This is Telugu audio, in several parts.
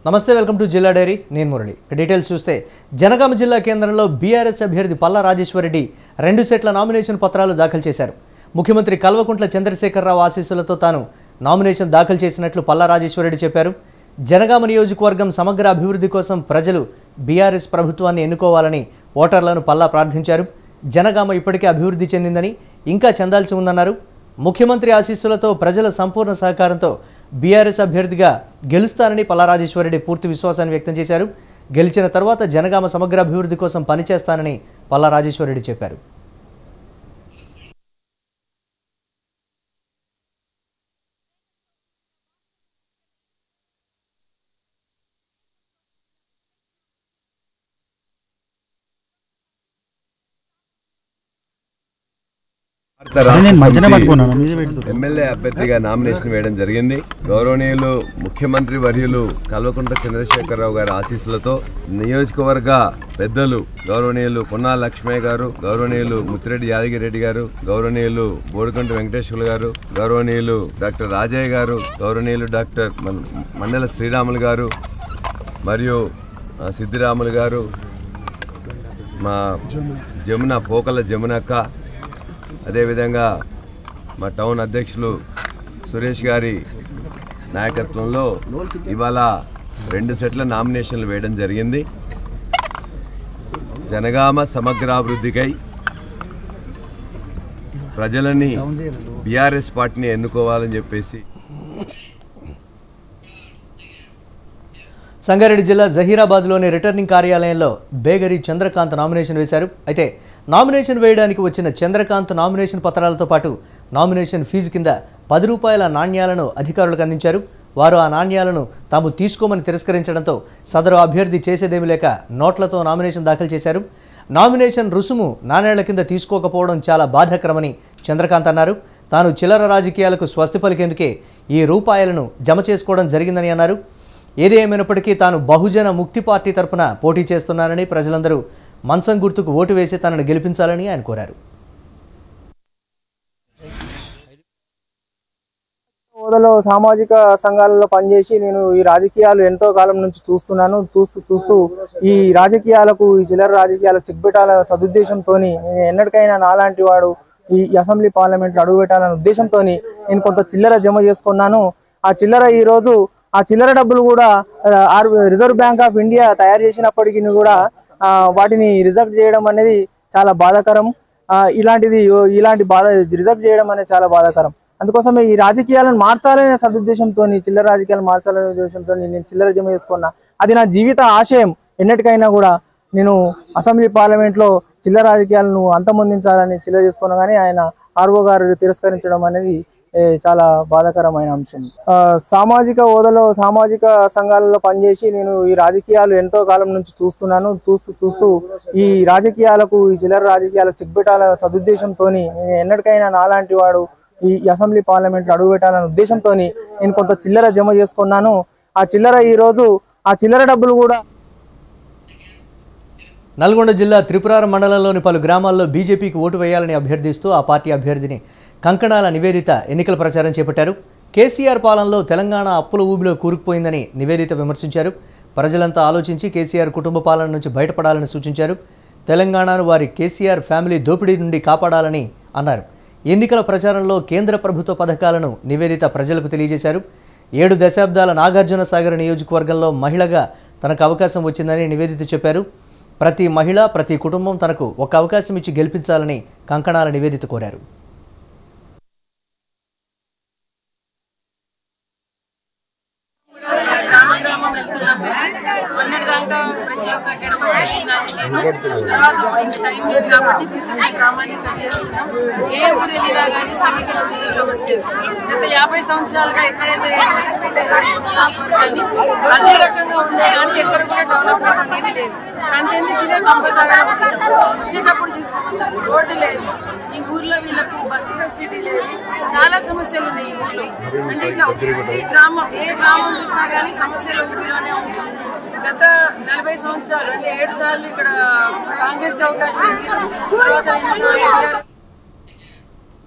నమస్తే వెల్కమ్ టు జిల్లా డైరీ నేను మురళి ఇక డీటెయిల్స్ చూస్తే జనగామ జిల్లా కేంద్రంలో బీఆర్ఎస్ అభ్యర్థి పల్లా రాజేశ్వరరెడ్డి రెండు సెట్ల నామినేషన్ పత్రాలు దాఖలు చేశారు ముఖ్యమంత్రి కల్వకుంట్ల చంద్రశేఖరరావు ఆశీస్సులతో తాను నామినేషన్ దాఖలు చేసినట్లు పల్లా రాజేశ్వరరెడ్డి చెప్పారు జనగామ నియోజకవర్గం సమగ్ర అభివృద్ధి కోసం ప్రజలు బీఆర్ఎస్ ప్రభుత్వాన్ని ఎన్నుకోవాలని ఓటర్లను పల్లా ప్రార్థించారు జనగామ ఇప్పటికే అభివృద్ధి చెందిందని ఇంకా చెందాల్సి ఉందన్నారు ముఖ్యమంత్రి ఆశీస్సులతో ప్రజల సంపూర్ణ సహకారంతో బీఆర్ఎస్ అభ్యర్థిగా గెలుస్తానని పల్లారాజేశ్వరరెడ్డి పూర్తి విశ్వాసాన్ని వ్యక్తం చేశారు గెలిచిన తర్వాత జనగామ సమగ్ర అభివృద్ధి కోసం పనిచేస్తానని పల్లారాజేశ్వరరెడ్డి చెప్పారు భారత రాష్ట్ర నేను మధ్యనే సమితి పట్టుకున్నాను మీదే పెట్టుకో ఎమ్మెల్యే అభ్యర్థిగా నామినేషన్ వేయడం జరిగింది గౌరవనీయులు ముఖ్యమంత్రి వర్యులు కల్వకుంట్ల చంద్రశేఖరరావు గారి ఆశీస్సులతో నియోజకవర్గ పెద్దలు గౌరవనీయులు పొన్నా లక్ష్మయ్య గారు గౌరవనీయులు ముత్తిరెడ్డి యాదగిరెడ్డి గారు గౌరవనీయులు బోడికంటి వెంకటేశ్వర్లు గారు గౌరవనీయులు డాక్టర్ రాజయ్య గారు గౌరవనీయులు డాక్టర్ మన్- మండల శ్రీరాములు గారు మరియు ఆ, సిద్ధిరాములు గారు మా జమున పోకల జమునక్క అదేవిధంగా మా టౌన్ అధ్యక్షులు సురేష్ గారి నాయకత్వంలో ఇవాళ రెండు సెట్ల నామినేషన్లు వేయడం జరిగింది జనగామ సమగ్రాభివృద్ధికై ప్రజలని బీఆర్ఎస్ పార్టీని ఎన్నుకోవాలని చెప్పేసి సంగారెడ్డి జిల్లా జహీరాబాద్లోని రిటర్నింగ్ కార్యాలయంలో బేగరి చంద్రకాంత్ నామినేషన్ వేశారు అయితే నామినేషన్ వేయడానికి వచ్చిన చంద్రకాంత్ నామినేషన్ పత్రాలతో పాటు నామినేషన్ ఫీజు కింద పది రూపాయల నాణ్యాలను అధికారులకు అందించారు వారు ఆ నాణ్యాలను తాము తీసుకోమని తిరస్కరించడంతో సదరు అభ్యర్థి చేసేదేమీ లేక నోట్లతో నామినేషన్ దాఖలు చేశారు నామినేషన్ రుసుము నాణ్యాల కింద తీసుకోకపోవడం చాలా బాధాకరమని చంద్రకాంత్ అన్నారు తాను చిల్లర రాజకీయాలకు స్వస్తి పలికేందుకే ఈ రూపాయలను జమ చేసుకోవడం జరిగిందని అన్నారు ఏది ఏమైనప్పటికీ తాను బహుజన ముక్తి పార్టీ తరపున పోటీ చేస్తున్నానని ప్రజలందరూ మంచం గుర్తుకు ఓటు వేసి తనను గెలిపించాలని ఆయన కోరారు హోదాలో సామాజిక సంఘాలలో పనిచేసి నేను ఈ రాజకీయాలు ఎంతో కాలం నుంచి చూస్తున్నాను చూస్తూ చూస్తూ ఈ రాజకీయాలకు ఈ చిల్లర రాజకీయాలకు చెక్ పెట్టాల సదుద్దేశంతో నేను ఎన్నటికైనా నాలాంటి వాడు ఈ అసెంబ్లీ పార్లమెంట్ అడుగు పెట్టాలనే ఉద్దేశంతో నేను కొంత చిల్లర జమ చేసుకున్నాను ఆ చిల్లర ఈ రోజు ఆ చిల్లర డబ్బులు కూడా ఆ, ఆర్ రిజర్వ్ బ్యాంక్ ఆఫ్ ఇండియా తయారు చేసినప్పటికీ కూడా ఆ, వాటిని రిజెక్ట్ చేయడం అనేది చాలా బాధాకరం ఆ, ఇలాంటిది ఇలాంటి బాధ రిజర్వ్ చేయడం అనేది చాలా బాధాకరం అందుకోసమే ఈ రాజకీయాలను మార్చాలనే సదుద్దేశంతో చిల్లర రాజకీయాలు మార్చాలనే ఉద్దేశంతో నేను చిల్లర జమ చేసుకున్నా అది నా జీవిత ఆశయం ఎన్నటికైనా కూడా నేను అసెంబ్లీ పార్లమెంట్ లో చిల్లర రాజకీయాలను అంతమొందించాలని చిల్లర చేసుకున్నా కానీ ఆయన ఆర్ఓ గారు తిరస్కరించడం అనేది ఏ, చాలా బాధాకరమైన అంశం ఆ, సామాజిక హోదాలో సామాజిక సంఘాలలో పనిచేసి నేను ఈ రాజకీయాలు ఎంతో కాలం నుంచి చూస్తున్నాను చూస్తూ చూస్తూ ఈ రాజకీయాలకు ఈ చిల్లర రాజకీయాలకు చెక్ పెట్టాల సదుద్దేశంతో నేను ఎన్నటికైనా నాలాంటి వాడు ఈ అసెంబ్లీ పార్లమెంట్ అడుగు పెట్టాలనే ఉద్దేశంతో నేను కొంత చిల్లర జమ చేసుకున్నాను ఆ చిల్లర ఈ రోజు ఆ చిల్లర డబ్బులు కూడా నల్గొండ జిల్లా త్రిపురార మండలంలోని పలు గ్రామాల్లో బీజేపీకి ఓటు వేయాలని అభ్యర్థిస్తూ ఆ పార్టీ అభ్యర్థిని కంకణాల నివేదిత ఎన్నికల ప్రచారం చేపట్టారు కేసీఆర్ పాలనలో తెలంగాణ అప్పుల ఊబిలో కూరుకుపోయిందని నివేదిత విమర్శించారు ప్రజలంతా ఆలోచించి కేసీఆర్ కుటుంబ పాలన నుంచి బయటపడాలని సూచించారు తెలంగాణను వారి కేసీఆర్ ఫ్యామిలీ దోపిడీ నుండి కాపాడాలని అన్నారు ఎన్నికల ప్రచారంలో కేంద్ర ప్రభుత్వ పథకాలను నివేదిత ప్రజలకు తెలియజేశారు ఏడు దశాబ్దాల నాగార్జున సాగర్ నియోజకవర్గంలో మహిళగా తనకు అవకాశం వచ్చిందని నివేదిత చెప్పారు ప్రతి మహిళ ప్రతి కుటుంబం తనకు ఒక అవకాశం ఇచ్చి గెలిపించాలని కంకణాల నివేదిత కోరారు గ్రామం గ్రామం వెళ్తున్నాం మొన్నటిదాకా ప్రతి ఒక్క గడప దాన్ని నేను తర్వాత ఇంక టైం లేదు కాబట్టి ప్రతి ఒక్క గ్రామానికి వచ్చేస్తున్నాం ఏ ఊరు వెళ్ళినా కానీ సమస్యల మీద సమస్యలు గత యాభై సంవత్సరాలుగా ఎక్కడైతే నియోజకవర్గాన్ని అదే రకంగా ఉందే కానీ ఎక్కడ కూడా డెవలప్మెంట్ అనేది లేదు అంతెందుకు ఇదే కంపల్సరీ వచ్చేటప్పుడు చూసిన సమస్యలు రోడ్డు లేదు ఈ ఊర్లో వీళ్ళకు బస్సు ఫెసిలిటీ లేదు చాలా సమస్యలు ఉన్నాయి ఈ ఊర్లో అంటే ఇట్లా ప్రతి గ్రామం ఏ గ్రామం చూసినా కానీ సమస్యలు ఊరిలోనే ఉంటుంది గత నలభై సంవత్సరాలు అంటే ఏడు సార్లు ఇక్కడ కాంగ్రెస్ కి అవకాశం ఇచ్చింది తర్వాత రెండు సార్లు TRS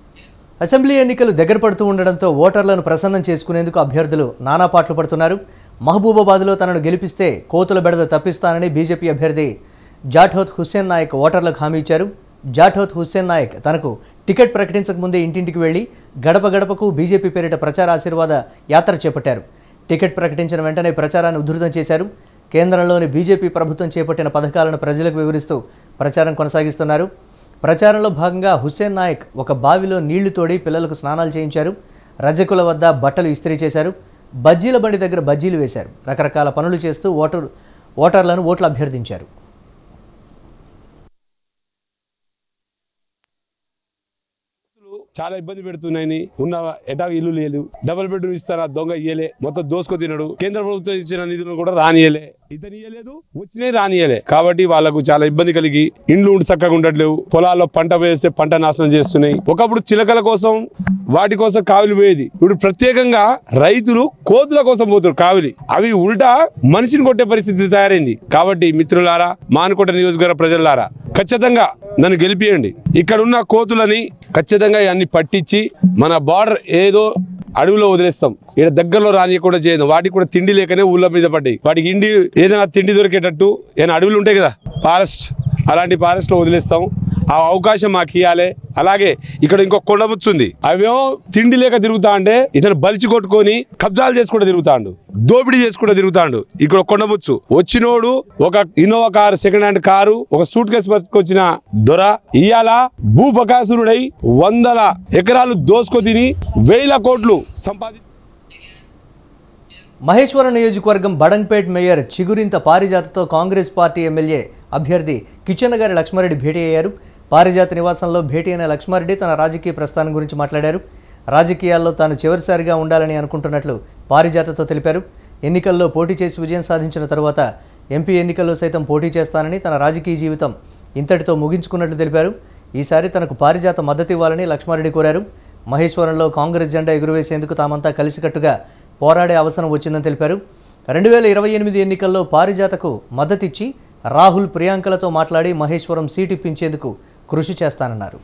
అసెంబ్లీ ఎన్నికలు దగ్గర పడుతూ ఉండడంతో ఓటర్లను ప్రసన్నం చేసుకునేందుకు అభ్యర్థులు నానా పాటలు పడుతున్నారు మహబూబాబాద్లో తనను గెలిపిస్తే కోతుల బెడద తప్పిస్తానని బీజేపీ అభ్యర్థి జాఠోత్ హుస్సేన్ నాయక్ ఓటర్లకు హామీ ఇచ్చారు జాఠోత్ హుస్సేన్ నాయక్ తనకు టికెట్ ప్రకటించక ముందే ఇంటింటికి వెళ్లి గడప గడపకు బీజేపీ పేరిట ప్రచార ఆశీర్వాద యాత్ర చేపట్టారు టికెట్ ప్రకటించిన వెంటనే ప్రచారాన్ని ఉధృతం చేశారు కేంద్రంలోని బీజేపీ ప్రభుత్వం చేపట్టిన పథకాలను ప్రజలకు వివరిస్తూ ప్రచారం కొనసాగిస్తున్నారు ప్రచారంలో భాగంగా హుస్సేన్ నాయక్ ఒక బావిలో నీళ్లు తోడి పిల్లలకు స్నానాలు చేయించారు రజకుల వద్ద బట్టలు ఇస్త్రీ చేశారు బజ్జీల బండి దగ్గర బజ్జీలు వేశారు రకరకాల పనులు చేస్తూ ఓటర్ ఓటర్లను ఓట్లు అభ్యర్థించారు చాలా ఇబ్బంది పెడుతున్నాయని ఉన్న ఎటా ఇల్లు లేదు డబుల్ బెడ్రూమ్ ఇస్తారా దొంగ ఇయ్యలే మొత్తం దోసుకో తినడు కేంద్ర ప్రభుత్వం ఇచ్చిన నిధులను కూడా రానియలే ఇతను ఇయ్యలేదు వచ్చినాయి రానియలే కాబట్టి వాళ్ళకు చాలా ఇబ్బంది కలిగి ఇండ్లు ఉండి చక్కగా ఉండట్లేవు పొలాల్లో పంట వేస్తే పంట నాశనం చేస్తున్నాయి ఒకప్పుడు చిలకల కోసం వాటి కోసం కావిలి పోయేది ఇప్పుడు ప్రత్యేకంగా రైతులు కోతుల కోసం పోతారు కావిలి అవి ఉల్టా మనిషిని కొట్టే పరిస్థితి తయారైంది కాబట్టి మిత్రులారా మానుకోట నియోజకవర్గ ప్రజలారా ఖచ్చితంగా నన్ను గెలిపియండి ఇక్కడ ఉన్న కోతులని ఖచ్చితంగా ఇవన్నీ పట్టించి మన బార్డర్ ఏదో అడవిలో వదిలేస్తాం ఇక్కడ దగ్గరలో రానియకుండా చేయదు వాటికి కూడా తిండి లేకనే ఊళ్ళ మీద పడ్డాయి వాటికి ఇండి ఏదైనా తిండి దొరికేటట్టు ఏదైనా అడవులు ఉంటాయి కదా ఫారెస్ట్ అలాంటి ఫారెస్ట్ లో వదిలేస్తాం ఆ అవకాశం మాకు ఇవ్వాలి అలాగే ఇక్కడ ఇంకో కొండముచ్చు ఉంది అవేమో తిండి లేక తిరుగుతా అంటే ఇతను బలిచి కొట్టుకొని కబ్జాలు చేసుకుంటూ తిరుగుతాండు దోపిడీ చేసుకుంటూ తిరుగుతాండు ఇక్కడ ఒక కొండముచ్చు వచ్చినోడు ఒక Innova car second hand car ఒక సూట్ కేసు పట్టుకొచ్చిన దొర ఇయాల భూపకాసురుడై వందల ఎకరాలు దోసుకు తిని వేల కోట్లు సంపాది మహేశ్వరం నియోజకవర్గం బడంగ్పేట్ మేయర్ చిగురింత పారిజాతతో కాంగ్రెస్ పార్టీ ఎమ్మెల్యే అభ్యర్థి కిచెన్నగారి లక్ష్మారెడ్డి భేటీ అయ్యారు పారిజాత నివాసంలో భేటీ అయిన లక్ష్మారెడ్డి తన రాజకీయ ప్రస్థానం గురించి మాట్లాడారు రాజకీయాల్లో తాను చివరిసారిగా ఉండాలని అనుకుంటున్నట్లు పారిజాతతో తెలిపారు ఎన్నికల్లో పోటీ చేసి విజయం సాధించిన తరువాత ఎంపీ ఎన్నికల్లో సైతం పోటీ చేస్తానని తన రాజకీయ జీవితం ఇంతటితో ముగించుకున్నట్లు తెలిపారు ఈసారి తనకు పారిజాత మద్దతు ఇవ్వాలని లక్ష్మారెడ్డి కోరారు మహేశ్వరంలో కాంగ్రెస్ జెండా ఎగురవేసేందుకు తామంతా కలిసికట్టుగా పోరాడే అవసరం వచ్చిందని తెలిపారు రెండు వేల ఇరవై ఎనిమిది ఎన్నికల్లో పారిజాతకు మద్దతిచ్చి రాహుల్ ప్రియాంకలతో మాట్లాడి మహేశ్వరం సీటు ఇప్పించేందుకు కృషి చేస్తానన్నారు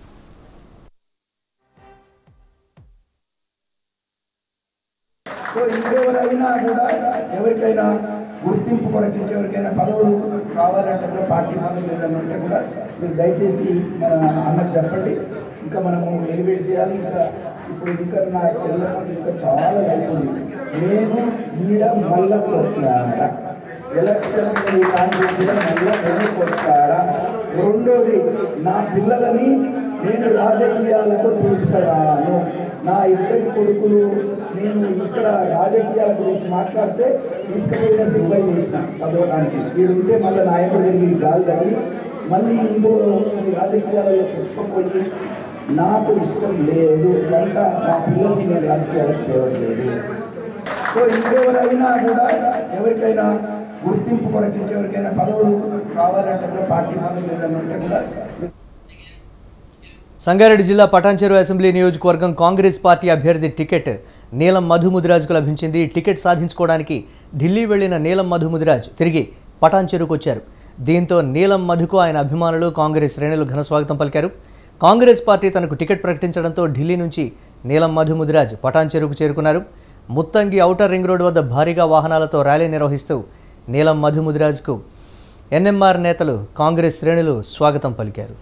సో ఇంకెవరైనా కూడా ఎవరికైనా గుర్తింపు కొరకు ఇంకెవరికైనా పదవులు కావాలంటే కూడా పార్టీ పదవులు లేదని ఉంటే కూడా మీరు దయచేసి మన అన్నకు చెప్పండి ఇంకా మనము ఎలివేట్ చేయాలి ఇంకా ఇప్పుడు ఇంకా నా చెల్లెలకు ఇంకా చాలా లైఫ్ ఉంది నేను ఈడ మళ్ళా కొట్లాడ ఎలక్షన్ ఈ కాన్స్టిట్యూషన్ మళ్ళా నేను కొట్లాడ రెండోది నా పిల్లలని నేను రాజకీయాలతో తీసుకురాను నా ఇద్దరి కొడుకులు నేను ఇక్కడ రాజకీయాల గురించి మాట్లాడితే తీసుకుపోయిన దుబాయ్ చేసిన చదవడానికి వీడు ఉంటే మళ్ళీ నాయకుడు తిరిగి గాలి తగిలి మళ్ళీ ఇందులో ఈ రాజకీయాలలో చెప్పుకోపోయి నాకు ఇష్టం లేదు కనుక నా పిల్లల్ని నేను రాజకీయాలకు తేవట్లేదు సో ఇంకెవరైనా కూడా ఎవరికైనా గుర్తింపు కొరకు ఇంకెవరికైనా పదవులు కావాలంటే కూడా పార్టీ పదవులు లేదని ఉంటే కూడా సంగారెడ్డి జిల్లా పటాన్చెరు అసెంబ్లీ నియోజకవర్గం కాంగ్రెస్ పార్టీ అభ్యర్థి టికెట్ నీలం మధు ముదిరాజుకు లభించింది టికెట్ సాధించుకోవడానికి ఢిల్లీ వెళ్లిన నీలం మధు ముదిరాజ్ తిరిగి పటాన్చెరుకు వచ్చారు దీంతో నీలం మధుకు ఆయన అభిమానులు కాంగ్రెస్ శ్రేణులు ఘనస్వాగతం పలికారు కాంగ్రెస్ పార్టీ తనకు టికెట్ ప్రకటించడంతో ఢిల్లీ నుంచి నీలం మధు ముదిరాజ్ పటాన్చెరుకు చేరుకున్నారు ముత్తంగి ఔటర్ రింగ్ రోడ్డు వద్ద భారీగా వాహనాలతో ర్యాలీ నిర్వహిస్తూ నీలం మధు ముదిరాజ్కు ఎన్ఎంఆర్ నేతలు కాంగ్రెస్ శ్రేణులు స్వాగతం పలికారు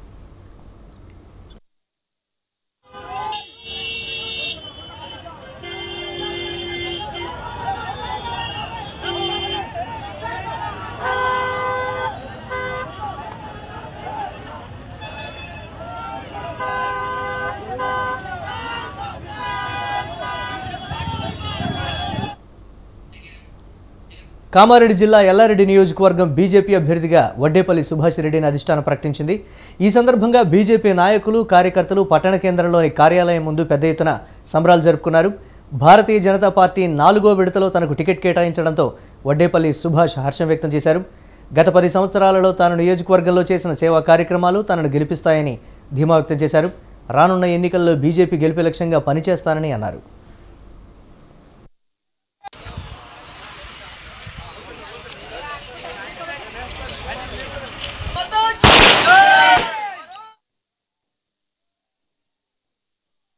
కామారెడ్డి జిల్లా ఎల్లారెడ్డి నియోజకవర్గం బీజేపీ అభ్యర్థిగా వడ్డేపల్లి సుభాష్ రెడ్డిని అధిష్టానం ప్రకటించింది ఈ సందర్భంగా బీజేపీ నాయకులు కార్యకర్తలు పట్టణ కేంద్రంలోని కార్యాలయం ముందు పెద్ద ఎత్తున సంబరాలు జరుపుకున్నారు భారతీయ జనతా పార్టీ నాలుగో విడతలో తనకు టికెట్ కేటాయించడంతో వడ్డేపల్లి సుభాష్ హర్షం వ్యక్తం చేశారు గత పది సంవత్సరాలలో తాను నియోజకవర్గంలో చేసిన సేవా కార్యక్రమాలు తనను గెలిపిస్తాయని ధీమా వ్యక్తం చేశారు రానున్న ఎన్నికల్లో బీజేపీ గెలిపే లక్ష్యంగా పనిచేస్తానని అన్నారు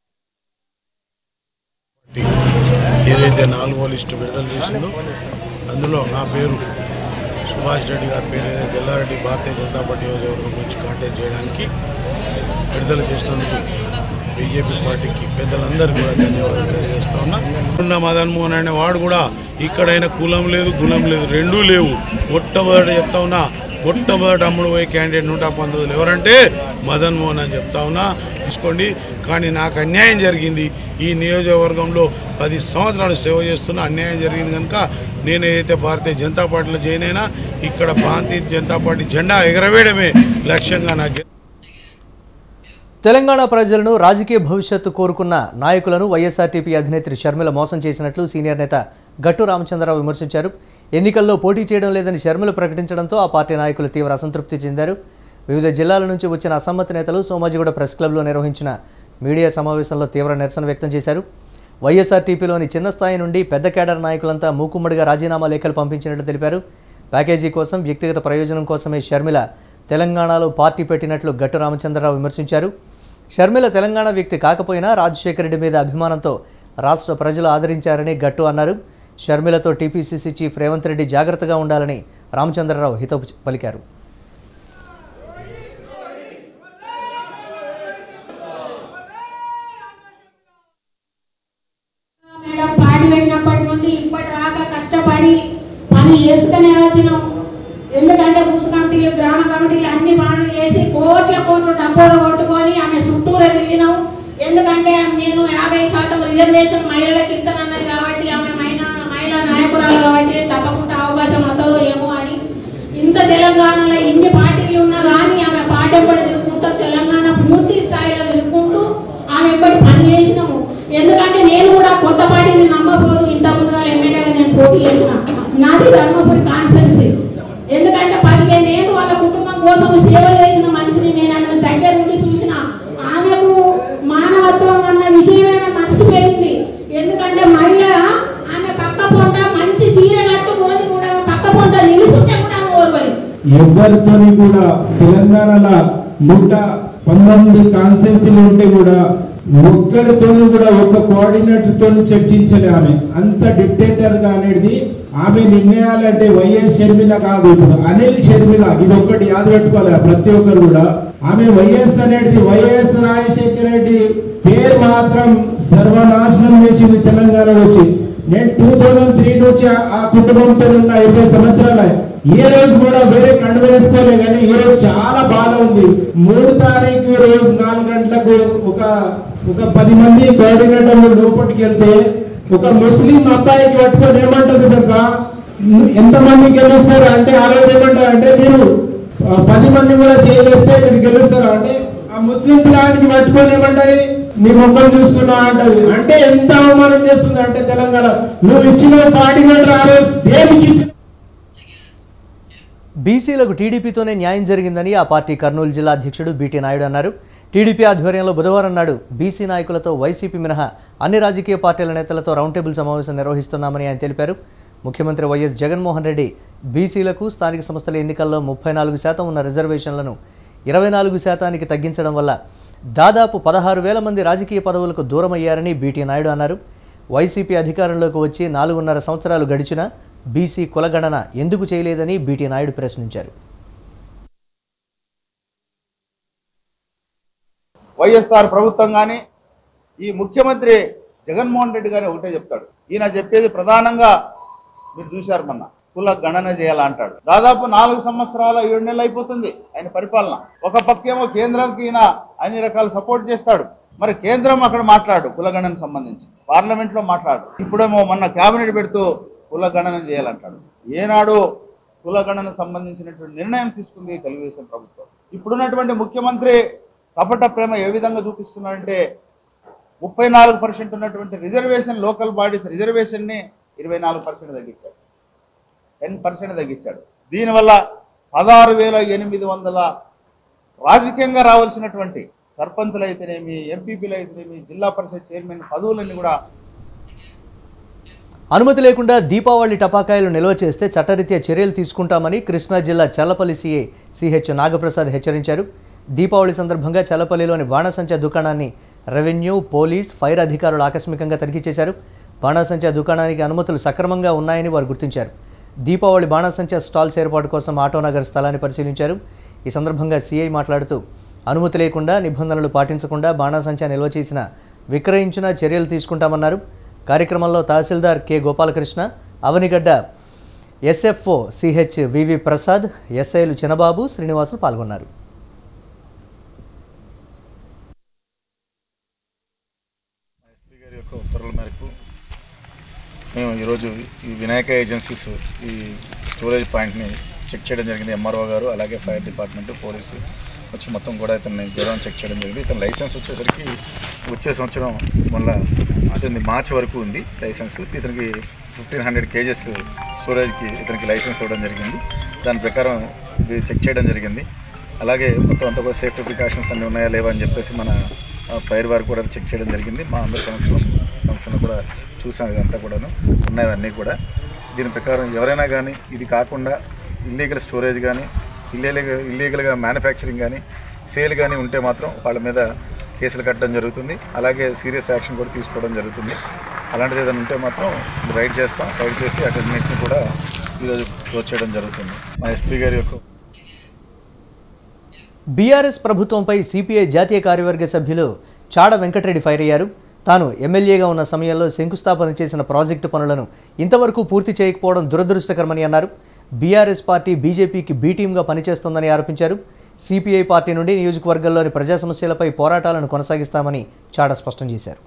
ఏదైతే నాలుగో లిస్టు విడుదల చేసిందో అందులో నా పేరు సుభాష్ రెడ్డి గారి పేరు ఏదైతే ఎల్లారెడ్డి భారతీయ జనతా పార్టీ నియోజకవర్గం నుంచి కాంటాక్ట్ చేయడానికి విడుదల చేసినందుకు బీజేపీ పార్టీకి పెద్దలందరూ కూడా ధన్యవాదాలు తెలియజేస్తా ఉన్నా ఉన్న మదన్ మోహన్ అనే వాడు కూడా ఇక్కడైనా కులం లేదు గులం లేదు రెండూ లేవు మొట్టమొదట చెప్తా ఉన్నా మొట్టమొదటి అమ్ముడు పోయే క్యాండిడేట్ నూట పంతొమ్మిది ఎవరంటే మదన్ మోహన్ అని చెప్తా ఉన్నా చూసుకోండి కానీ నాకు అన్యాయం జరిగింది ఈ నియోజకవర్గంలో పది సంవత్సరాలు సేవ చేస్తున్నా అన్యాయం జరిగింది కనుక నేను ఏదైతే భారతీయ జనతా పార్టీలో జాయిన్ అయినా ఇక్కడ భారతీయ జనతా పార్టీ జెండా ఎగరవేయడమే లక్ష్యంగా నాకు తెలంగాణ ప్రజలను రాజకీయ భవిష్యత్తు కోరుకున్న నాయకులను వైఎస్ఆర్టీపీ అధినేత్రి షర్మిల మోసం చేసినట్లు సీనియర్ నేత గట్టు రామచంద్రరావు విమర్శించారు ఎన్నికల్లో పోటీ చేయడం లేదని షర్మిల ప్రకటించడంతో ఆ పార్టీ నాయకులు తీవ్ర అసంతృప్తి చెందారు వివిధ జిల్లాల నుంచి వచ్చిన అసమ్మతి నేతలు సోమాజిగూడ ప్రెస్ క్లబ్లో నిర్వహించిన మీడియా సమావేశంలో తీవ్ర నిరసన వ్యక్తం చేశారు వైఎస్ఆర్టీపీలోని చిన్న స్థాయి నుండి పెద్ద కేడర్ నాయకులంతా మూకుమ్మడిగా రాజీనామా లేఖలు పంపించినట్లు తెలిపారు ప్యాకేజీ కోసం వ్యక్తిగత ప్రయోజనం కోసమే షర్మిల తెలంగాణలో పార్టీ పెట్టినట్లు గట్టు రామచంద్రరావు విమర్శించారు షర్మిల తెలంగాణ వ్యక్తి కాకపోయినా రాజశేఖర రెడ్డి మీద అభిమానంతో రాష్ట్ర ప్రజలు ఆదరించారని గట్టు అన్నారు షర్మిలతో టీపీసీసీ చీఫ్ రేవంత్ రెడ్డి జాగ్రత్తగా ఉండాలని రామచంద్రరావు హితవు పలికారు మేడం పాడి పెట్టినప్పటి నుండి ఇప్పటి రాక కష్టపడి పని చేస్తూనే వచ్చినాం ఎందుకంటే బూత్ కమిటీలు గ్రామ కమిటీలు అన్ని పనులు చేసి కోట్ల కోట్లు డబ్బులు కొట్టుకొని ఆమె చుట్టూరా తిరిగినాం ఎందుకంటే నేను యాభై శాతం రిజర్వేషన్ మహిళలకు ఇస్తానన్నది కాబట్టి ఆమె మహిళా మహిళా నాయకురాలు కాబట్టి తప్పకుండా అవకాశం వస్తుందో ఏమో అని ఇంత తెలంగాణలో ఇన్ని పార్టీలు ఉన్నా కానీ ఆమె పార్టీ ఎంబడి తిరుగుకుంటూ తెలంగాణ పూర్తి స్థాయిలో తిరుగుకుంటూ ఆమె ఎంబడి పని చేసినాము ఎందుకంటే నేను కూడా కొత్త పార్టీని నమ్మబోదు ఇంత ముందుగా ఎమ్మెల్యేగా నేను పోటీ చేసిన నాది ధర్మపురి కాన్స్టెన్సీ ఎందుకంటే పదిహేను ఏళ్ళు వాళ్ళ కుటుంబం కోసం సేవ చేసిన మనిషిని నేను ఆమె దగ్గర నుండి చూసిన ఆమెకు మానవత్వం అన్న విషయమే ఆమె మర్చిపోయింది ఎందుకంటే మహిళ ఆమె పక్క పొంట మంచి చీర కట్టుకొని కూడా ఆమె పక్క పొంట నిలుస్తుంటే కూడా ఆమె ఓర్వరి ఎవరితోని కూడా తెలంగాణలో నూట పంతొమ్మిది కాన్సెన్సీలు ఉంటే కూడా ఒక్కరితోని కూడా ఒక కోఆర్డినేటర్ తోని చర్చించలే ఆమె అంత డిక్టేటర్ గా అనేది ఆమె నిర్ణయాలంటే వైఎస్ షర్మిల కాదు ఇప్పుడు అనిల్ షర్మిల ఇది ఒక్కటి యాద పెట్టుకోవాలి ప్రతి ఒక్కరు కూడా ఆమె వైఎస్ అనేది వైఎస్ రాజశేఖర రెడ్డి పేరు మాత్రం సర్వనాశనం చేసింది తెలంగాణలో వచ్చి నేను టూ థౌజండ్ త్రీ నుంచి ఆ- ఆ కుటుంబంతో ఉన్న ఇరవై సంవత్సరాల ఏ రోజు కూడా వేరే కండు వేసుకోలే కానీ ఈ రోజు చాలా బాధ ఉంది మూడు తారీఖు రోజు నాలుగు గంటలకు ఒక ఒక పది మంది కోఆర్డినేటర్లు లోపలికి వెళ్తే ఒక ముస్లిం అబ్బాయికి పట్టుకొని ఏమంటుంది తెలుసా ఎంత మంది గెలుస్తారు అంటే ఆ రోజు ఏమంటారు అంటే మీరు ఆ, పది మంది కూడా చేయలేస్తే మీరు గెలుస్తారు అంటే ఆ ముస్లిం పిల్లానికి పట్టుకొని ఏమంటాయి నీ ముఖం చూసుకున్నా అంటది అంటే ఎంత అవమానం చేస్తుంది అంటే తెలంగాణ నువ్వు ఇచ్చిన కోఆర్డినేటర్ ఆ రోజు దేనికి ఇచ్చిన బీసీలకు టీడీపీతోనే న్యాయం జరిగిందని ఆ పార్టీ కర్నూలు జిల్లా అధ్యక్షుడు బీటీ నాయుడు అన్నారు టీడీపీ ఆధ్వర్యంలో బుధవారం నాడు బీసీ నాయకులతో వైసీపీ మినహా అన్ని రాజకీయ పార్టీల నేతలతో రౌండ్ టేబుల్ సమావేశం నిర్వహిస్తున్నామని ఆయన తెలిపారు ముఖ్యమంత్రి వైఎస్ జగన్మోహన్ రెడ్డి బీసీలకు స్థానిక సంస్థల ఎన్నికల్లో ముప్పై నాలుగు శాతం ఉన్న రిజర్వేషన్లను ఇరవై నాలుగు శాతానికి తగ్గించడం వల్ల దాదాపు పదహారు వేల మంది రాజకీయ పదవులకు దూరమయ్యారని బీటీ నాయుడు అన్నారు వైసీపీ అధికారంలోకి వచ్చి నాలుగున్నర సంవత్సరాలు గడిచినా బీసీ కులగణన ఎందుకు చేయలేదని బీటీ నాయుడు ప్రశ్నించారు వైఎస్ఆర్ ప్రభుత్వం కానీ ఈ ముఖ్యమంత్రి జగన్మోహన్ రెడ్డి గారు ఒకటే చెప్తాడు ఈయన చెప్పేది ప్రధానంగా మీరు చూశారు మొన్న కుల గణన చేయాలంటాడు దాదాపు నాలుగు సంవత్సరాల ఏడు నెలలు అయిపోతుంది ఆయన పరిపాలన ఒక పక్కేమో కేంద్రంకి ఈయన అన్ని రకాల సపోర్ట్ చేస్తాడు మరి కేంద్రం అక్కడ మాట్లాడు కులగణన సంబంధించి పార్లమెంట్ లో మాట్లాడు ఇప్పుడేమో మొన్న కేబినెట్ పెడుతూ కులగణన చేయాలంటాడు ఏనాడు కులగణన సంబంధించినటువంటి నిర్ణయం తీసుకుంది తెలుగుదేశం ప్రభుత్వం ఇప్పుడున్నటువంటి ముఖ్యమంత్రి కపట ప్రేమ ఏ విధంగా చూపిస్తున్నాడంటే ముప్పై నాలుగు పర్సెంట్ ఉన్నటువంటి రిజర్వేషన్ లోకల్ బాడీస్ రిజర్వేషన్ని ఇరవై నాలుగు పర్సెంట్ తగ్గించాడు టెన్ పర్సెంట్ తగ్గించాడు దీనివల్ల పదహారు వేల ఎనిమిది వందల రాజకీయంగా రావాల్సినటువంటి సర్పంచులు అయితేనేమి ఎంపీపీలు అయితేనేమి జిల్లా పరిషత్ చైర్మన్ పదవులన్నీ కూడా అనుమతి లేకుండా దీపావళి టపాకాయలు నిల్వ చేస్తే చట్టరీత్యా చర్యలు తీసుకుంటామని కృష్ణా జిల్లా చల్లపల్లి సీఏ సిహెచ్ నాగప్రసాద్ హెచ్చరించారు దీపావళి సందర్భంగా చల్లపల్లిలోని బాణసంచా దుకాణాన్ని రెవెన్యూ పోలీస్ ఫైర్ అధికారులు ఆకస్మికంగా తనిఖీ చేశారు బాణసంచా దుకాణానికి అనుమతులు సక్రమంగా ఉన్నాయని వారు గుర్తించారు దీపావళి బాణాసంచా స్టాల్స్ ఏర్పాటు కోసం ఆటోనగర్ స్థలాన్ని పరిశీలించారు ఈ సందర్భంగా సీఐ మాట్లాడుతూ అనుమతి లేకుండా నిబంధనలు పాటించకుండా బాణాసంచా నిల్వ చేసిన విక్రయించిన చర్యలు తీసుకుంటామన్నారు కార్యక్రమంలో tahsildar K Gopalakrishna Avanigadda SFO CH VV Prasad ఎస్ఐలు చినబాబు శ్రీనివాసులు పాల్గొన్నారు ఎస్పీ గారి యొక్క ఉత్తర్వుల మేరకు మేము ఈరోజు ఈ వినాయక ఏజెన్సీస్ ఈ స్టోరేజ్ పాయింట్ని చెక్ చేయడం జరిగింది ఎంఆర్ఓ గారు అలాగే ఫైర్ డిపార్ట్మెంట్ పోలీసు వచ్చి మొత్తం కూడా ఇతన్ని గోడౌన్ చెక్ చేయడం జరిగింది ఇతని లైసెన్స్ వచ్చేసరికి వచ్చే సంవత్సరం మళ్ళీ అతని మార్చి వరకు ఉంది లైసెన్స్ ఇతనికి ఫిఫ్టీన్ హండ్రెడ్ కేజెస్ స్టోరేజ్కి ఇతనికి లైసెన్స్ ఇవ్వడం జరిగింది దాని ప్రకారం ఇది చెక్ చేయడం జరిగింది అలాగే మొత్తం అంతా కూడా సేఫ్టీ ప్రికాషన్స్ అన్నీ ఉన్నాయా లేవా అని చెప్పేసి మన ఆ, ఫైర్ వారు కూడా చెక్ చేయడం జరిగింది మా అందరి సంవత్సరం సంవత్సరం కూడా చూసాం ఇదంతా కూడాను ఉన్నాయన్నీ కూడా దీని ప్రకారం ఎవరైనా కానీ ఇది కాకుండా ఇల్లీగల్ స్టోరేజ్ కానీ ఇల్లీగల్ ఇల్లీగల్గా మ్యానుఫ్యాక్చరింగ్ కానీ సేల్ కానీ ఉంటే మాత్రం వాళ్ళ మీద కేసులు కట్టడం జరుగుతుంది అలాగే సీరియస్ యాక్షన్ కూడా తీసుకోవడం జరుగుతుంది అలాంటిది ఏదైనా ఉంటే మాత్రం రైడ్ చేస్తాం రైడ్ చేసి అటన్నిటిని కూడా ఈరోజు క్లోజ్ చేయడం జరుగుతుంది మా ఎస్పీ గారి యొక్క బీఆర్ఎస్ ప్రభుత్వంపై సిపిఐ జాతీయ కార్యవర్గ సభ్యులు చాడ వెంకటరెడ్డి ఫైర్ అయ్యారు తాను ఎమ్మెల్యేగా ఉన్న సమయంలో శంకుస్థాపన చేసిన ప్రాజెక్టు పనులను ఇంతవరకు పూర్తి చేయకపోవడం దురదృష్టకరమని అన్నారు బీఆర్ఎస్ పార్టీ బీజేపీకి బీ టీంగా పనిచేస్తోందని ఆరోపించారు సిపిఐ పార్టీ నుండి నియోజకవర్గంలోని ప్రజా సమస్యలపై పోరాటాలను కొనసాగిస్తామని చాడ స్పష్టం చేశారు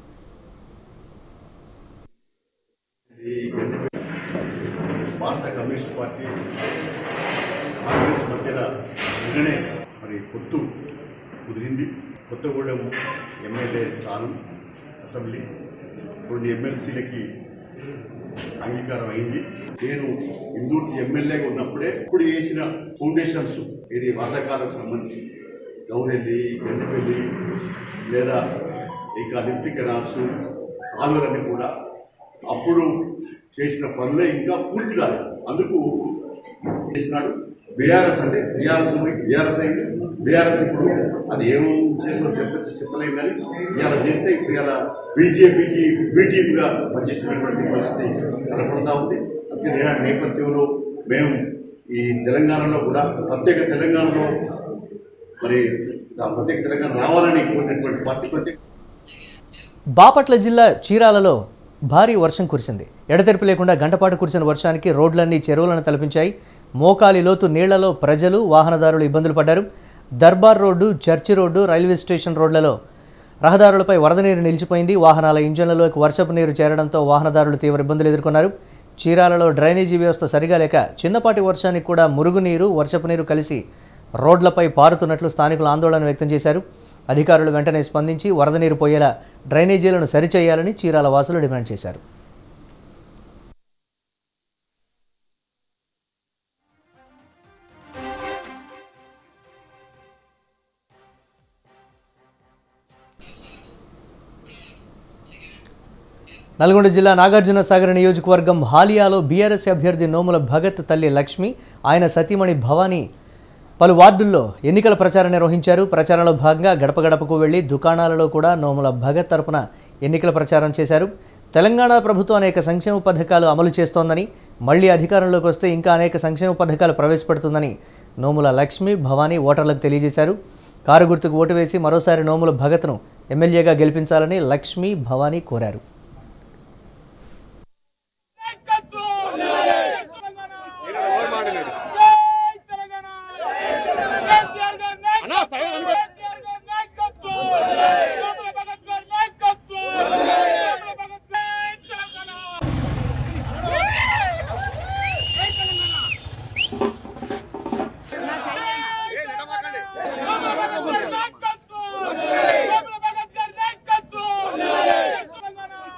భారత కమ్యూనిస్ట్ పార్టీ కాంగ్రెస్ మధ్యన నిన్ననే మరి పొత్తు కుదిరింది కొత్తగూడెం ఎమ్మెల్యే స్థానం అసెంబ్లీ రెండు ఎమ్మెల్సీలకి అంగీకారం అయింది నేను ఇందూర్ ఎమ్మెల్యేగా ఉన్నప్పుడే ఇప్పుడు చేసిన ఫౌండేషన్స్ ఇది వర్ధకాలకు సంబంధించి గౌరెల్లి గండిపల్లి లేదా ఇంకా లిఫ్ట్ కెనాల్స్ కాలువలన్నీ కూడా అప్పుడు చేసిన పనులే ఇంకా పూర్తి కాలేదు అందుకు చేసినాడు బీఆర్ఎస్ అంటే బీఆర్ఎస్ బీఆర్ఎస్ అయింది బీఆర్ఎస్ ఇప్పుడు అది ఏం చేసో చెప్పి చెప్పలేం కానీ ఇవాళ చేస్తే ఇప్పుడు ఇలా బీజేపీకి బీటీపీగా పనిచేస్తున్నటువంటి పరిస్థితి కనపడతా ఉంది అందుకే నేనాటి నేపథ్యంలో మేము ఈ తెలంగాణలో కూడా ప్రత్యేక తెలంగాణలో మరి ఆ ప్రత్యేక తెలంగాణ రావాలని కోరినటువంటి పార్టీ ప్రత్యేక బాపట్ల జిల్లా చీరాలలో భారీ వర్షం కురిసింది ఎడతెరిపి లేకుండా గంటపాటు కురిసిన వర్షానికి రోడ్లన్నీ చెరువులను తలపించాయి మోకాలి లోతు నీళ్లలో ప్రజలు వాహనదారులు ఇబ్బందులు పడ్డారు Darbar road church road railway station రోడ్లలో రహదారులపై వరద నీరు నిలిచిపోయింది వాహనాల ఇంజన్లలోకి వర్షపు నీరు చేరడంతో వాహనదారులు తీవ్ర ఇబ్బందులు ఎదుర్కొన్నారు చీరాలలో డ్రైనేజీ వ్యవస్థ సరిగా లేక చిన్నపాటి వర్షానికి కూడా మురుగునీరు వర్షపు నీరు కలిసి రోడ్లపై పారుతున్నట్లు స్థానికులు ఆందోళన వ్యక్తం చేశారు అధికారులు వెంటనే స్పందించి వరద నీరు పోయేలా డ్రైనేజీలను సరిచేయాలని చీరాల వాసులు డిమాండ్ చేశారు నల్గొండ జిల్లా నాగార్జున సాగర్ నియోజకవర్గం హాలియాలో బీఆర్ఎస్ అభ్యర్థి నోముల భగత్ తల్లి లక్ష్మి ఆయన సతీమణి భవానీ పలు వార్డుల్లో ఎన్నికల ప్రచారం నిర్వహించారు ప్రచారంలో భాగంగా గడప గడపకు వెళ్లి దుకాణాలలో కూడా నోముల భగత్ తరపున ఎన్నికల ప్రచారం చేశారు తెలంగాణ ప్రభుత్వం అనేక సంక్షేమ పథకాలు అమలు చేస్తోందని మళ్లీ అధికారంలోకి వస్తే ఇంకా అనేక సంక్షేమ పథకాలు ప్రవేశపెడుతుందని నోముల లక్ష్మి భవానీ ఓటర్లకు తెలియజేశారు కారు గుర్తుకు ఓటు వేసి మరోసారి నోముల భగత్ను ఎమ్మెల్యేగా గెలిపించాలని లక్ష్మి భవానీ కోరారు నాయకత్వం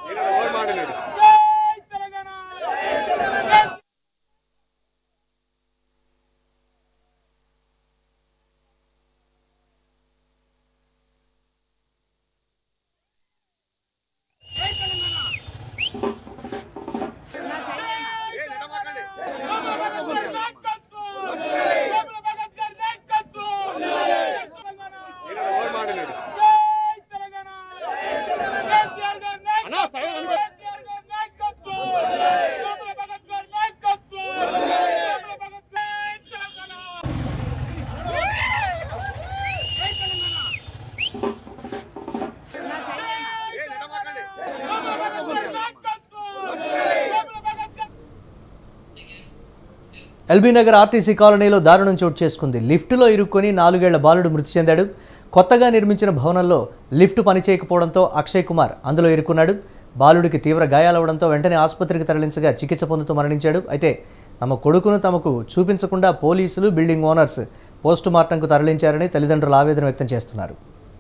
ఎల్బీ నగర్ ఆర్టీసీ కాలనీలో దారుణం చోటు చేసుకుంది లిఫ్టులో ఇరుక్కొని నాలుగేళ్ల బాలుడు మృతి చెందాడు కొత్తగా నిర్మించిన భవనంలో లిఫ్ట్ పనిచేయకపోవడంతో అక్షయ్ కుమార్ అందులో ఇరుక్కున్నాడు బాలుడికి తీవ్ర గాయాలవడంతో వెంటనే ఆసుపత్రికి తరలించగా చికిత్స పొందుతూ మరణించాడు అయితే తమ కొడుకును తమకు చూపించకుండా పోలీసులు బిల్డింగ్ ఓనర్స్ పోస్టు మార్టంకు తరలించారని తల్లిదండ్రులు ఆవేదన వ్యక్తం చేస్తున్నారు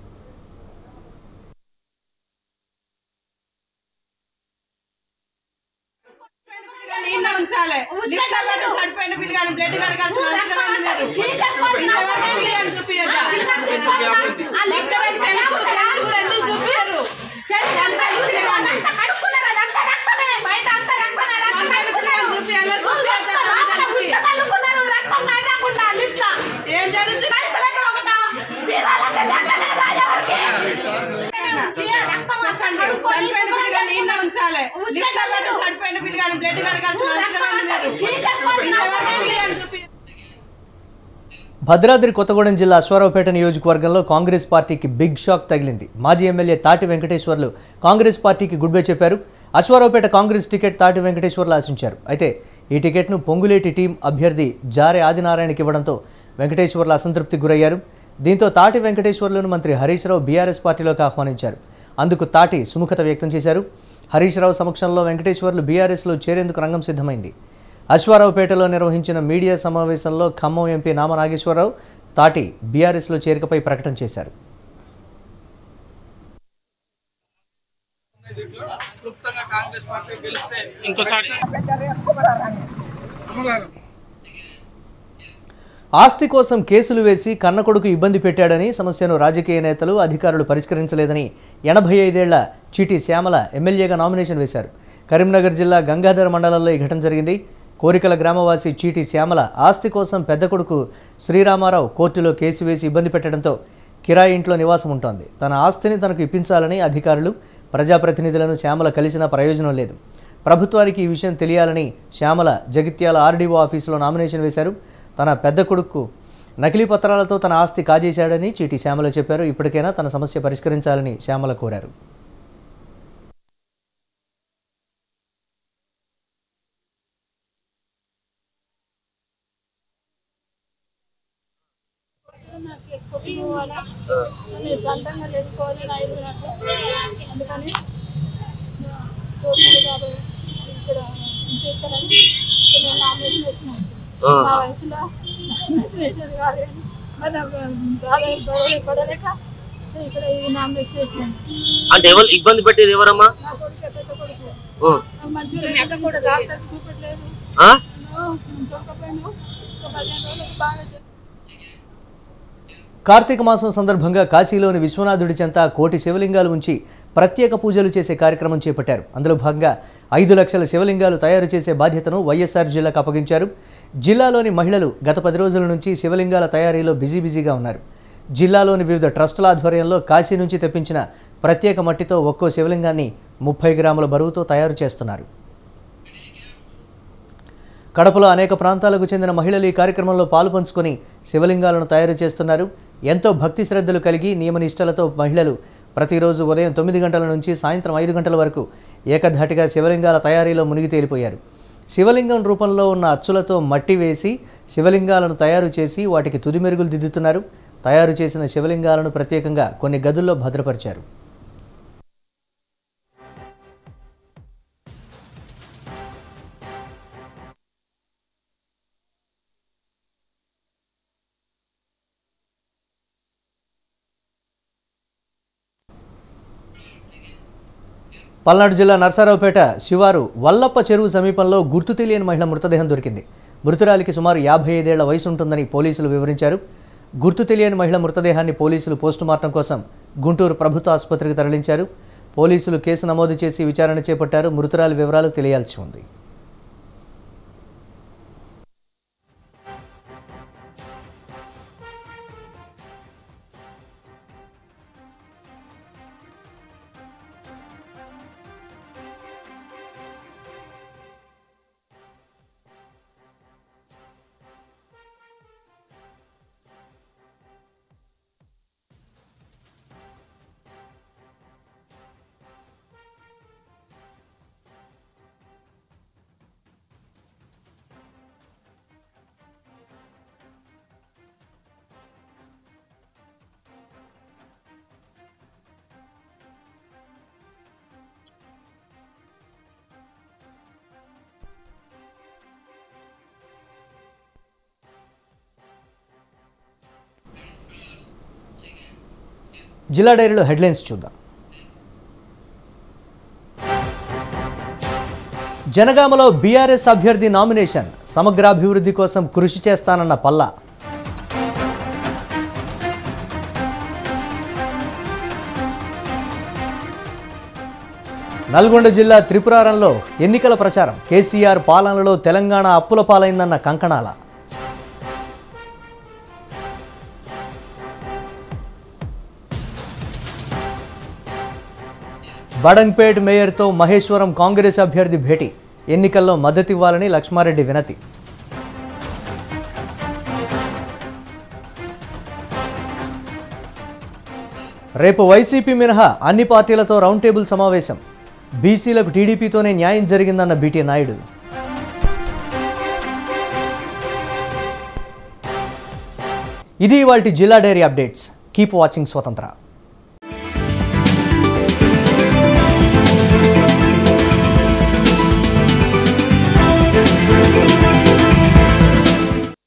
నిన్న ఉంచాలి నిక్కర్లతో చనిపోయిన పిల్లగాని బ్లడ్ కడగాల్సిన అవసరం ఉంది మీరు. ఇంకెవరిని పిల్లగాని చూపియొద్దా? ఆ లెక్క పెడితే ఎందుకు చూపియరు? చనిపోయిన పిల్లగాని. చనిపోయిన పిల్లగాని చూపియాలా? చూపియొద్దా తల్లిదండ్రులకి? ఏం జరుగుతుంది చెప్పండి. చనిపోయిన పిల్లగాని నిన్న ఉంచాలి నిక్కర్లతో చనిపోయిన పిల్లగాని బ్లడ్ కడగాల్సిన అవసరం ఉంది మీరు. ఇంకెవరిని పిల్లగాని చూపియొద్దా? భద్రాద్రి కొత్తగూడెం జిల్లా అశ్వారావుపేట నియోజకవర్గంలో కాంగ్రెస్ పార్టీకి బిగ్ షాక్ తగిలింది మాజీ ఎమ్మెల్యే తాటి వెంకటేశ్వర్లు కాంగ్రెస్ పార్టీకి గుడ్ బై చెప్పారు అశ్వారావుపేట కాంగ్రెస్ టికెట్ తాటి వెంకటేశ్వర్లు ఆశించారు అయితే ఈ టికెట్ను పొంగులేటి టీం అభ్యర్థి జారే ఆదినారాయణకి ఇవ్వడంతో వెంకటేశ్వర్లు అసంతృప్తికి గురయ్యారు దీంతో తాటి వెంకటేశ్వర్లను మంత్రి హరీష్ రావు బీఆర్ఎస్ పార్టీలోకి ఆహ్వానించారు అందుకు తాటి సుముఖత వ్యక్తం చేశారు హరీష్ రావు సమక్షంలో వెంకటేశ్వర్లు బీఆర్ఎస్లో చేరేందుకు రంగం సిద్ధమైంది అశ్వారావుపేటలో నిర్వహించిన మీడియా సమావేశంలో ఖమ్మం ఎంపీ నామ నాగేశ్వరరావు తాటి బీఆర్ఎస్లో చేరికపై ప్రకటన చేశారు ఆస్తి కోసం కేసులు వేసి కన్న కొడుకు ఇబ్బంది పెట్టాడని సమస్యను రాజకీయ నేతలు అధికారులు పరిష్కరించలేదని ఎనభై ఐదేళ్ల చీటీ శ్యామల ఎమ్మెల్యేగా నామినేషన్ వేశారు కరీంనగర్ జిల్లా గంగాధర మండలంలో ఈ ఘటన జరిగింది కోరికల గ్రామవాసి చీటి శ్యామల ఆస్తి కోసం పెద్ద కొడుకు శ్రీరామారావు కోర్టులో కేసు వేసి ఇబ్బంది పెట్టడంతో కిరాయి ఇంట్లో నివాసం ఉంటోంది తన ఆస్తిని తనకు ఇప్పించాలని అధికారులు ప్రజాప్రతినిధులను శ్యామల కలిసినా ప్రయోజనం లేదు ప్రభుత్వానికి ఈ విషయం తెలియాలని శ్యామల జగిత్యాల ఆర్డీఓ ఆఫీసులో నామినేషన్ వేశారు తన పెద్ద కొడుకు నకిలీ పత్రాలతో తన ఆస్తి కాజేశాడని చీటి శ్యామల చెప్పారు ఇప్పటికైనా తన సమస్య పరిష్కరించాలని శ్యామల కోరారు నాకు వేసుకొని పోవాలా నేను సొంతంగా వేసుకోవాలి నా ఇల్లు నాకు అందుకని కోర్టులు కాబట్టి ఇక్కడ చేస్తారని నేను నామినేషన్ వేసినాను నా వయసులో నామినేషన్ వేసేది కాదు కానీ మరి నాకు బాగా గౌరవం పడలేక నేను ఇక్కడ ఈ నామినేషన్ వేసినాను అంటే ఎవరు ఇబ్బంది పెట్టేది ఎవరమ్మా నా కొడుకు పెద్ద కొడుకు ఓ. నాకు మంచిగా లేదు కూడా డాక్టర్ చూపెట్టలేదు ఆ? దొరకపోయాను ఒక పదిహేను రోజులకు బాగా చెప్పి కార్తీక మాసం సందర్భంగా కాశీలోని విశ్వనాథుడి చెంత కోటి శివలింగాలు ఉంచి ప్రత్యేక పూజలు చేసే కార్యక్రమం చేపట్టారు అందులో భాగంగా ఐదు లక్షల శివలింగాలు తయారు చేసే బాధ్యతను వైఎస్ఆర్ జిల్లాకు అప్పగించారు జిల్లాలోని మహిళలు గత పది రోజుల నుంచి శివలింగాల తయారీలో బిజీ బిజీగా ఉన్నారు జిల్లాలోని వివిధ ట్రస్టుల ఆధ్వర్యంలో కాశీ నుంచి తెప్పించిన ప్రత్యేక మట్టితో ఒక్కో శివలింగాన్ని ముప్పై గ్రాముల బరువుతో తయారు చేస్తున్నారు కడపలో అనేక ప్రాంతాలకు చెందిన మహిళలు ఈ కార్యక్రమంలో పాలు పంచుకొని శివలింగాలను తయారు చేస్తున్నారు ఎంతో భక్తి శ్రద్ధలు కలిగి నియమనిష్టలతో మహిళలు ప్రతిరోజు ఉదయం తొమ్మిది గంటల నుంచి సాయంత్రం ఐదు గంటల వరకు ఏకధాటిగా శివలింగాల తయారీలో మునిగి తేలిపోయారు శివలింగం రూపంలో ఉన్న అచ్చులతో మట్టి వేసి శివలింగాలను తయారు చేసి వాటికి తుది మెరుగులు దిద్దుతున్నారు తయారు చేసిన శివలింగాలను ప్రత్యేకంగా కొన్ని గదుల్లో భద్రపరిచారు పల్నాడు జిల్లా నర్సారావుపేట శివారు వల్లప్ప చెరువు సమీపంలో గుర్తు తెలియని మహిళ మృతదేహం దొరికింది మృతురాలికి సుమారు యాభై ఐదేళ్ల వయసు ఉంటుందని పోలీసులు వివరించారు గుర్తు తెలియని మహిళ మృతదేహాన్ని పోలీసులు పోస్టుమార్టం కోసం గుంటూరు ప్రభుత్వ ఆసుపత్రికి తరలించారు పోలీసులు కేసు నమోదు చేసి విచారణ చేపట్టారు మృతురాలి వివరాలు తెలియాల్సి ఉంది జిల్లా డైరీలో హెడ్లైన్స్ చూద్దాం జనగామలో బీఆర్ఎస్ అభ్యర్థి నామినేషన్ సమగ్రాభివృద్ధి కోసం కృషి చేస్తానన్న పల్లా నల్గొండ జిల్లా త్రిపురారంలో ఎన్నికల ప్రచారం కేసీఆర్ పాలనలో తెలంగాణ అప్పుల పాలైందన్న కంకణాల బడంగ్పేట్ మేయర్తో మహేశ్వరం కాంగ్రెస్ అభ్యర్థి భేటీ ఎన్నికల్లో మద్దతివ్వాలని లక్ష్మారెడ్డి వినతి రేపు వైసీపీ మినహా అన్ని పార్టీలతో రౌండ్ టేబుల్ సమావేశం బీసీలకు టీడీపీతోనే న్యాయం జరిగిందన్న బీటీ నాయుడు ఇది వాటి జిల్లా డైరీ అప్డేట్స్ కీప్ వాచింగ్ స్వతంత్ర